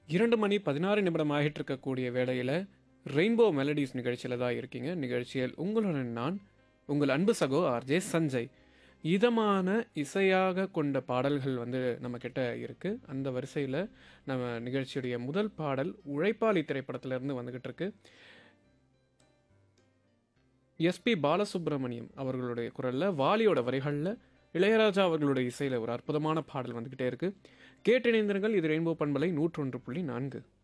இரண்டு மணி பதினாறு நிமிடம் ஆகிட்டு இருக்கக்கூடிய வேளையில் ரெயின்போ மெலடிஸ் நிகழ்ச்சியில் தான் இருக்கீங்க நிகழ்ச்சியில் உங்களுடன் நான் உங்கள் அன்பு சகோ ஆர்ஜே சஞ்சய் இதமான இசையாக கொண்ட பாடல்கள் வந்து நம்ம கிட்ட இருக்கு அந்த வரிசையில் நம்ம நிகழ்ச்சியுடைய முதல் பாடல் உழைப்பாளி திரைப்படத்திலிருந்து வந்துகிட்டு இருக்கு எஸ்பி பாலசுப்ரமணியம் அவர்களுடைய குரலில் வாலியோட வரிகளில் இளையராஜா அவர்களுடைய இசையில் ஒரு அற்புதமான பாடல் வந்துக்கிட்டே இருக்கு கேட்டிணைந்திருங்கள் இது ரெயின்போ பண்பலை நூற்றொன்று புள்ளி நான்கு